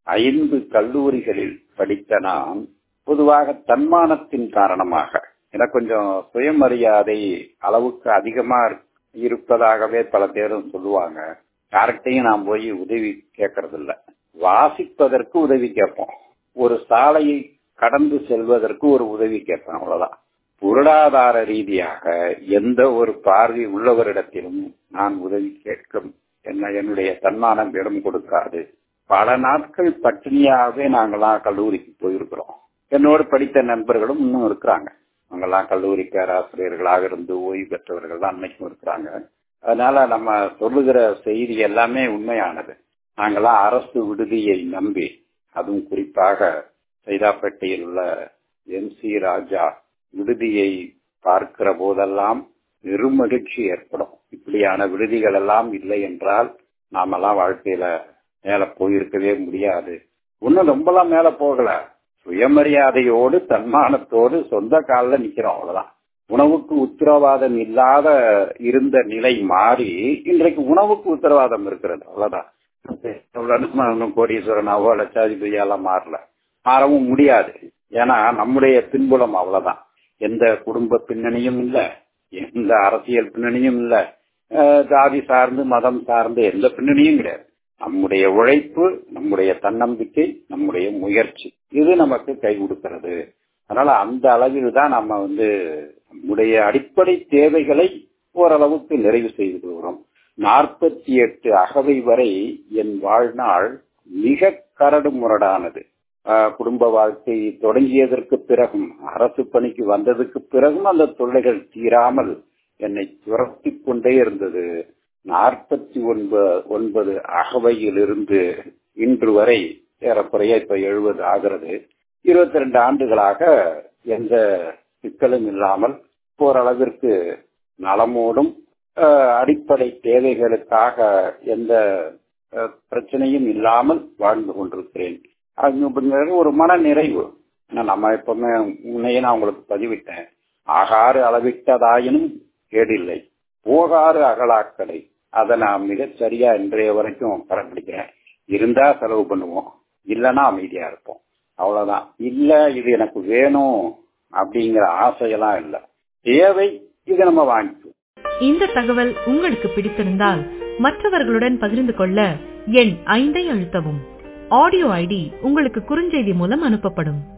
ஐந்து கல்லூரிகளில் படித்த நான் பொதுவாக தன்மானத்தின் காரணமாக எனக்கு கொஞ்சம் சுயமரியாதை அளவுக்கு அதிகமா இருப்பதாகவே பல பேரும் சொல்லுவாங்க யார்கிட்டையும் நான் போய் உதவி கேட்கறது இல்ல வாசிப்பதற்கு உதவி கேட்போம் ஒரு சாலையை கடந்து செல்வதற்கு ஒரு உதவி கேட்பேன் அவ்வளவுதான் பொருளாதார ரீதியாக எந்த ஒரு பார்வை உள்ளவரிடத்திலும் நான் உதவி கேட்கும் என்ன என்னுடைய தன்மானம் இடம் கொடுக்காது பல நாட்கள் பட்டினியாகவே நாங்களாம் கல்லூரிக்கு போயிருக்கிறோம் என்னோடு படித்த நண்பர்களும் இன்னும் இருக்கிறாங்க அவங்கெல்லாம் கல்லூரி பேராசிரியர்களாக இருந்து ஓய்வு பெற்றவர்கள் தான் அன்னைக்கும் இருக்கிறாங்க அதனால நம்ம சொல்லுகிற செய்தி எல்லாமே உண்மையானது நாங்களாம் அரசு விடுதியை நம்பி அதுவும் குறிப்பாக சைதாப்பேட்டையில் உள்ள எம் சி ராஜா விடுதியை பார்க்கிற போதெல்லாம் பெருமகிழ்ச்சி ஏற்படும் இப்படியான விடுதிகள் எல்லாம் இல்லை என்றால் நாமெல்லாம் வாழ்க்கையில மேல போயிருக்கவே முடியாது இன்னும் ரொம்பலாம் மேல போகல சுயமரியாதையோடு தன்மானத்தோடு சொந்த காலில் நிக்கிறோம் அவ்வளவுதான் உணவுக்கு உத்தரவாதம் இல்லாத இருந்த நிலை மாறி இன்றைக்கு உணவுக்கு உத்தரவாதம் இருக்கிறது அவ்வளவுதான் கோடீஸ்வரனாவோ லட்சாதிபதியெல்லாம் மாறல மாறவும் முடியாது ஏன்னா நம்முடைய பின்புலம் அவ்வளவுதான் எந்த குடும்ப பின்னணியும் இல்ல எந்த அரசியல் பின்னணியும் இல்ல ஜாதி சார்ந்து மதம் சார்ந்து எந்த பின்னணியும் கிடையாது நம்முடைய உழைப்பு நம்முடைய தன்னம்பிக்கை நம்முடைய முயற்சி இது நமக்கு கை கொடுக்கிறது அதனால அந்த அளவில் தான் நம்ம வந்து நம்முடைய அடிப்படை தேவைகளை ஓரளவுக்கு நிறைவு செய்து கொள்கிறோம் நாற்பத்தி எட்டு அகவை வரை என் வாழ்நாள் மிக கரடு முரடானது குடும்ப வாழ்க்கை தொடங்கியதற்கு பிறகும் அரசு பணிக்கு வந்ததுக்கு பிறகும் அந்த தொல்லைகள் தீராமல் என்னை துரத்தி கொண்டே இருந்தது நாற்பத்தி ஒன்பது ஒன்பது அகவையிலிருந்து இன்று வரை ஏறக்குறைய இப்ப எழுபது ஆகிறது இருபத்தி ரெண்டு ஆண்டுகளாக எந்த சிக்கலும் இல்லாமல் ஓரளவிற்கு நலமோடும் அடிப்படை தேவைகளுக்காக எந்த பிரச்சனையும் இல்லாமல் வாழ்ந்து கொண்டிருக்கிறேன் ஒரு மன நிறைவு நம்ம எப்பவுமே முன்னையே நான் உங்களுக்கு பதிவிட்டேன் ஆகாறு அளவிட்டதாயினும் கேடில்லை போகாறு அகலாக்கடை அதை நான் மிகச் சரியா இன்றைய வரைக்கும் கடைபிடிக்கிறேன் இருந்தா செலவு பண்ணுவோம் இல்லைன்னா அமைதியா இருப்போம் அவ்வளவுதான் இல்ல இது எனக்கு வேணும் அப்படிங்கிற ஆசையெல்லாம் இல்ல தேவை இதை நம்ம வாங்கிக்குவோம் இந்த தகவல் உங்களுக்கு பிடித்திருந்தால் மற்றவர்களுடன் பகிர்ந்து கொள்ள எண் ஐந்தை அழுத்தவும் ஆடியோ ஐடி உங்களுக்கு குறுஞ்செய்தி மூலம் அனுப்பப்படும்